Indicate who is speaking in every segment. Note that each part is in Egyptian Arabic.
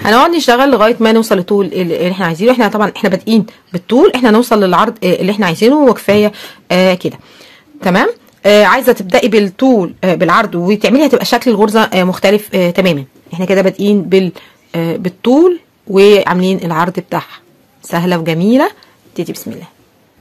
Speaker 1: هنقعد نشتغل لغايه ما نوصل لطول اللي احنا عايزينه احنا طبعا احنا بادئين بالطول احنا نوصل للعرض آه، اللي احنا عايزينه وكفايه آه كده تمام آه عايزه تبداي بالطول آه بالعرض وتعملي هتبقى شكل الغرزه آه مختلف آه تماما احنا كده بادئين بال آه بالطول وعاملين العرض بتاعها سهله وجميله ابتدي بسم الله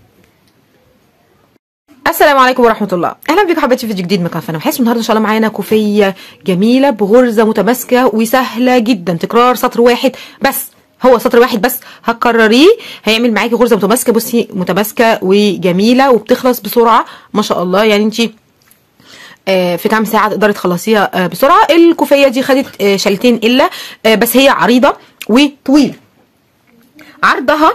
Speaker 1: السلام عليكم ورحمة الله أهلا بكم حبايبي في فيديو جديد من قناة بحس النهارده إن شاء الله معانا كوفية جميلة بغرزة متماسكة وسهلة جدا تكرار سطر واحد بس هو سطر واحد بس هتكرريه هيعمل معاكي غرزة متماسكة بصي متماسكة وجميلة وبتخلص بسرعة ما شاء الله يعني انت في كام ساعة تقدري تخلصيها آه، بسرعة الكوفية دي خدت آه، شلتين إلا آه، بس هي عريضة وطويلة عرضها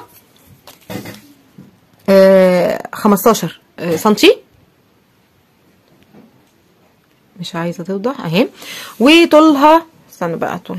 Speaker 1: آه، 15 آه، سنتي مش عايزه توضح اهي وطولها استنى بقى طول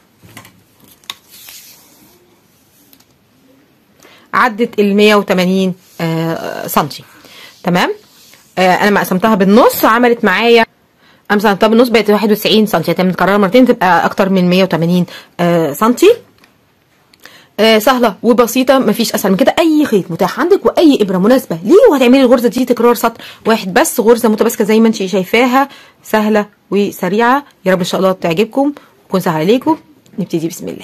Speaker 1: عدت ال 180 آه، سنتي تمام آه، انا ما قسمتها بالنص عملت معايا انا قسمتها بالنص بقت 91 سنتي يعني متكرره مرتين تبقى اكتر من 180 آه، سنتي آه سهله وبسيطه مفيش اسهل من كده اي خيط متاح عندك واي ابره مناسبه ليه وهتعملي الغرزه دي تكرار سطر واحد بس غرزه متماسكه زي ما انت شايفاها سهله وسريعه يا رب ان شاء الله تعجبكم وتكون سهله عليكم نبتدي بسم الله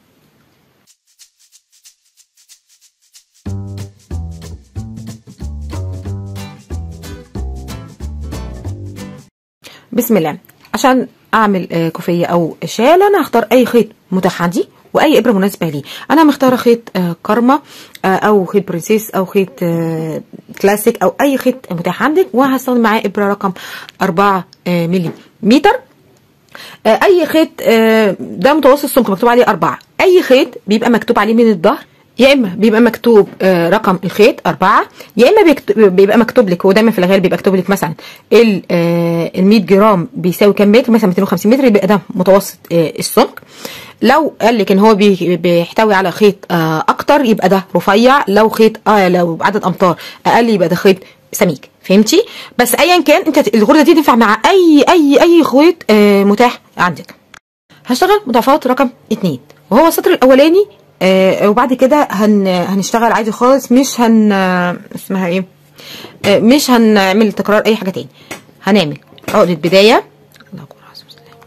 Speaker 1: بسم الله عشان اعمل آه، كوفيه او شال انا هختار اي خيط متاح عندي واي ابره مناسبه لي انا مختاره خيط آه، كارما آه، او خيط برنسيس او خيط آه، كلاسيك او اي خيط متاح عندك وهستخدم معاه ابره رقم 4 آه، ملي متر آه، اي خيط آه، ده متوسط سمك مكتوب عليه أربعة أي خيط بيبقى مكتوب عليه من الظهر يا اما بيبقى مكتوب آه، رقم الخيط أربعة يا اما بيكت- بيبقى مكتوب لك هو دايما في الغالب بيبقى مكتوب لك مثلا ال آه، ال 100 جرام بيساوي كام متر مثلا 250 متر يبقى ده متوسط آه، السمك لو قال لك ان هو بي- بيحتوي على خيط آه، اكتر يبقى ده رفيع لو خيط اه لو عدد امتار اقل يبقى ده خيط سميك فهمتي بس ايا كان انت الغرزه دي تنفع مع اي اي اي خيط آه، متاح عندك هشتغل مضاعفات رقم اتنين وهو السطر الاولاني آه وبعد كده هن هنشتغل عادي خالص مش هن آه، اسمها ايه آه مش هنعمل تكرار اي حاجه تاني هنعمل عقده بدايه الله أكبر، عظيم الله.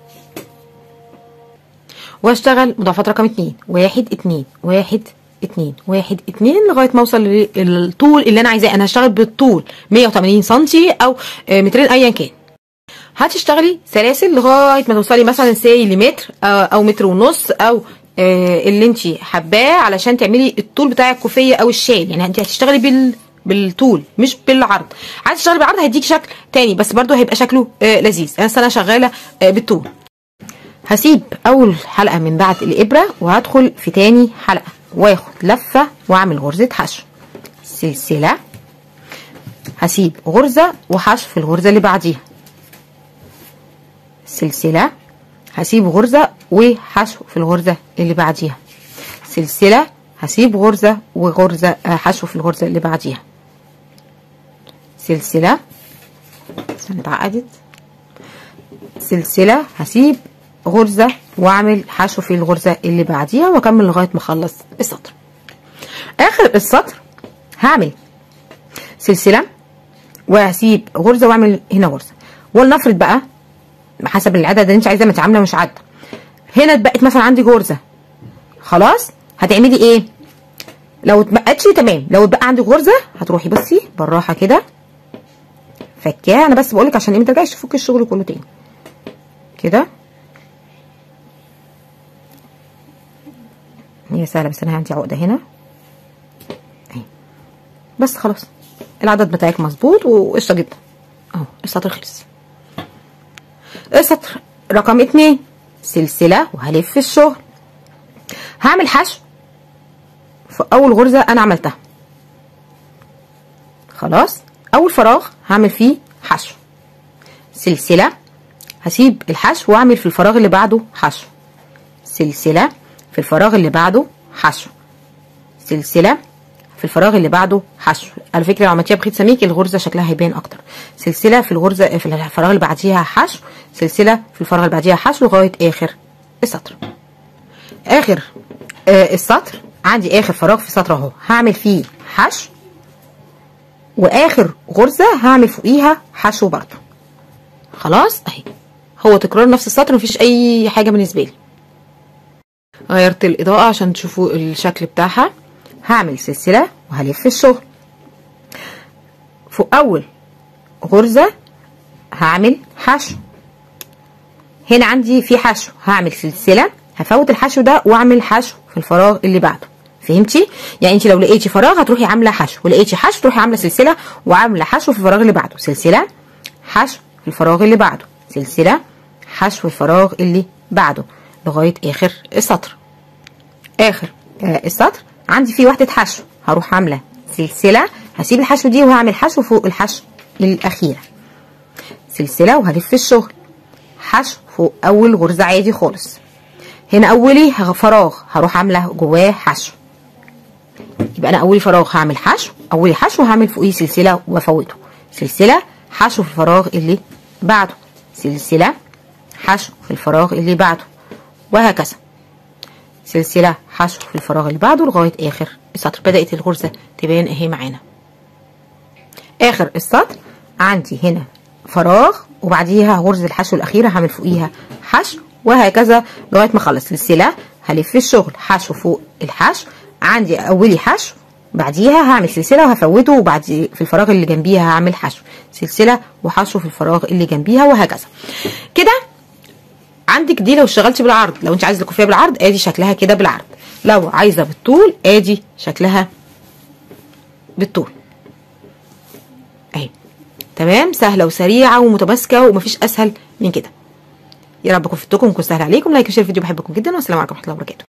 Speaker 1: واشتغل مضاعفات رقم اتنين واحد اتنين واحد اتنين واحد اتنين لغايه ما اوصل للطول اللي انا عايزاه انا هشتغل بالطول 180 سنتي او آه، مترين ايا كان هتشتغلي سلاسل لغايه ما توصلي مثلا سي لمتر آه، او متر ونص او آه، اللي انت حباه علشان تعملي الطول بتاع الكوفيه او الشال يعني انت هتشتغلي بال بالطول مش بالعرض عايزه تشتغلي بالعرض هيديك شكل تاني بس برضو هيبقى شكله آه لذيذ انا انا شغاله آه بالطول هسيب اول حلقه من بعد الابره وهدخل في تاني حلقه واخد لفه واعمل غرزه حشو سلسله هسيب غرزه وحشو في الغرزه اللي بعديها سلسلة هسيب غرزة وحشو في الغرزة اللي بعديها سلسلة هسيب غرزة وغرزة آه، حشو في الغرزة اللي بعديها سلسلة استنى اتعقدت سلسلة هسيب غرزة واعمل حشو في الغرزة اللي بعديها واكمل لغاية ما اخلص السطر اخر السطر هعمل سلسلة وهسيب غرزة واعمل هنا غرزة ولنفرض بقى حسب العدد اللي انت عايزاه ما انت عامله مش عدد هنا اتبقت مثلا عندي غرزه خلاص هتعملي ايه لو اتبقتش تمام لو اتبقى عندك غرزه هتروحي بصي بالراحه كده فكاها انا بس بقولك عشان ايه ما ترجعيش تفكي الشغل كله تاني كده هي سهله بس انا عندي عقده هنا اهي بس خلاص العدد بتاعك مظبوط وقشطه جدا اهو السطر خلص السطر رقم اتنين سلسلة وهلف الشغل هعمل حشو في أول غرزة أنا عملتها خلاص أول فراغ هعمل فيه حشو سلسلة هسيب الحشو وأعمل في الفراغ اللي بعده حشو سلسلة في الفراغ اللي بعده حشو سلسلة في الفراغ اللي بعده حشو على فكره لو عملتيها بخيط سميك الغرزه شكلها هيبان اكتر سلسله في الغرزه في الفراغ اللي بعديها حشو سلسله في الفراغ اللي بعديها حشو لغايه اخر السطر اخر آه السطر عندي اخر فراغ في السطر اهو هعمل فيه حشو واخر غرزه هعمل فوقيها حشو برضو خلاص اهي هو تكرار نفس السطر مفيش اي حاجه بالنسبه لي غيرت الاضاءه عشان تشوفوا الشكل بتاعها هعمل سلسله وهلف الشغل فوق اول غرزه هعمل حشو هنا عندي في حشو هعمل سلسله هفوت الحشو ده واعمل حشو في الفراغ اللي بعده فهمتي يعني انت لو لقيتي فراغ هتروحي عامله حشو ولقيتي حشو تروحي عامله سلسله وعامله حشو في الفراغ اللي بعده سلسله حشو في الفراغ اللي بعده سلسله حشو في الفراغ اللي بعده لغايه اخر السطر اخر آه السطر عندي فيه وحده حشو هروح عامله سلسله هسيب الحشو دي وهعمل حشو فوق الحشو الاخيره سلسله وهلف الشغل حشو فوق اول غرزه عادي خالص هنا اولي فراغ هروح عامله جواه حشو يبقى انا اولي فراغ هعمل حشو اولي حشو هعمل فوقيه سلسله وافوته سلسله حشو في الفراغ اللي بعده سلسله حشو في الفراغ اللي بعده وهكذا سلسله حشو في الفراغ اللي بعده لغايه اخر السطر بدات الغرزه تبان اهي معانا اخر السطر عندي هنا فراغ وبعديها غرزه الحشو الاخيره هعمل فوقيها حشو وهكذا لغايه ما اخلص سلسله هلف الشغل حشو فوق الحشو عندي اولي حشو بعديها هعمل سلسله وهفوته وبعد في الفراغ اللي جنبيها هعمل حشو سلسله وحشو في الفراغ اللي جنبيها وهكذا كده عندك دي لو اشتغلتي بالعرض لو انت عايزه الكوفيه بالعرض ادي شكلها كده بالعرض لو عايزه بالطول ادي شكلها بالطول اهي تمام سهله وسريعه ومتماسكه ومفيش اسهل من كده يا رب اكون فدتكم ويكون سهل عليكم لايك وشير الفيديو بحبكم جدا والسلام عليكم ورحمه الله وبركاته